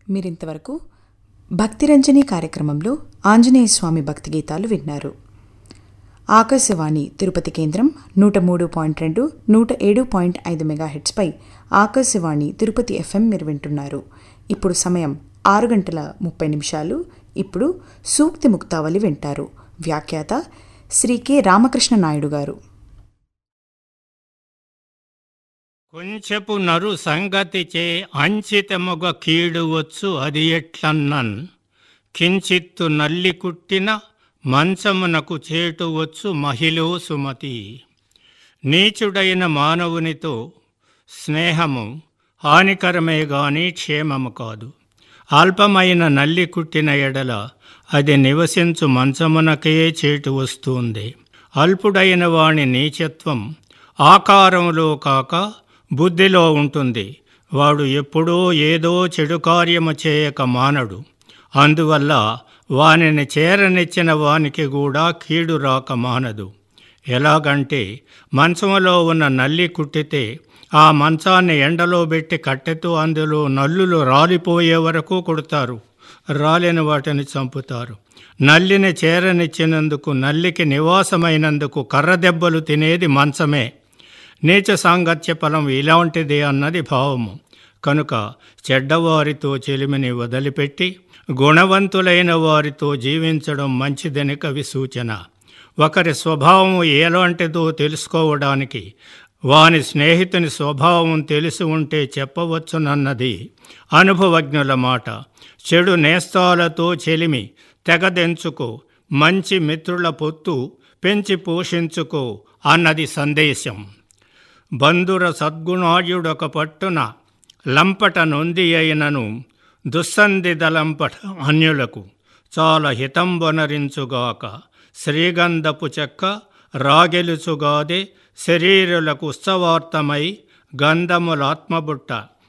మీరింతవరకు భక్తిరంజని కార్యక్రమంలో ఆంజనేయ స్వామి భక్తి గీతాలు విన్నారు ఆకాశవాణి తిరుపతి కేంద్రం నూట మూడు పాయింట్ రెండు నూట ఏడు పాయింట్ ఐదు మెగాహెట్స్పై ఆకాశవాణి తిరుపతి ఎఫ్ఎం మీరు వింటున్నారు ఇప్పుడు సమయం ఆరు గంటల ముప్పై నిమిషాలు ఇప్పుడు సూక్తి ముక్తావళి వింటారు వ్యాఖ్యాత శ్రీ కె రామకృష్ణ నాయుడు గారు కొంచెపు నరు సంగతిచే అంచితముగ కీడువచ్చు అది ఎట్లన్నన్ కించిత్తు నల్లి కుట్టిన మంచమునకు చేటువచ్చు మహిళో సుమతి నీచుడైన మానవునితో స్నేహము హానికరమే గాని క్షేమము కాదు అల్పమైన నల్లి కుట్టిన ఎడల అది నివసించు మంచమునకే చేటు వస్తుంది అల్పుడైన వాని నీచత్వం ఆకారంలో కాక బుద్ధిలో ఉంటుంది వాడు ఎప్పుడూ ఏదో చెడు కార్యము చేయక మానడు అందువల్ల వానిని చేరనిచ్చిన వానికి కూడా కీడు రాక మానదు ఎలాగంటే మంచములో ఉన్న నల్లి కుట్టితే ఆ మంచాన్ని ఎండలో పెట్టి కట్టెతో అందులో నల్లులు రాలిపోయే వరకు కొడతారు రాలిన వాటిని చంపుతారు నల్లిని చేరనిచ్చినందుకు నల్లికి నివాసమైనందుకు కర్ర దెబ్బలు తినేది మంచమే నీచ సాంగత్య ఫలం ఇలాంటిది అన్నది భావము కనుక చెడ్డవారితో చెలిమిని వదిలిపెట్టి గుణవంతులైన వారితో జీవించడం మంచిదని కవి సూచన ఒకరి స్వభావం ఎలాంటిదో తెలుసుకోవడానికి వాని స్నేహితుని స్వభావం తెలిసి ఉంటే చెప్పవచ్చునన్నది అనుభవజ్ఞుల మాట చెడు నేస్తాలతో చెలిమి తెగదెంచుకో మంచి మిత్రుల పొత్తు పెంచి పోషించుకో అన్నది సందేశం బంధుర సద్గుణాయుడొక పట్టున లంపట నొంది అయినను దుస్సంధిదలంపట అన్యులకు చాలా హితంబొనరించుగాక శ్రీగంధపు చెక్క రాగెలుచుగాదే శరీరులకు ఉత్సవార్థమై గంధములాత్మబుట్ట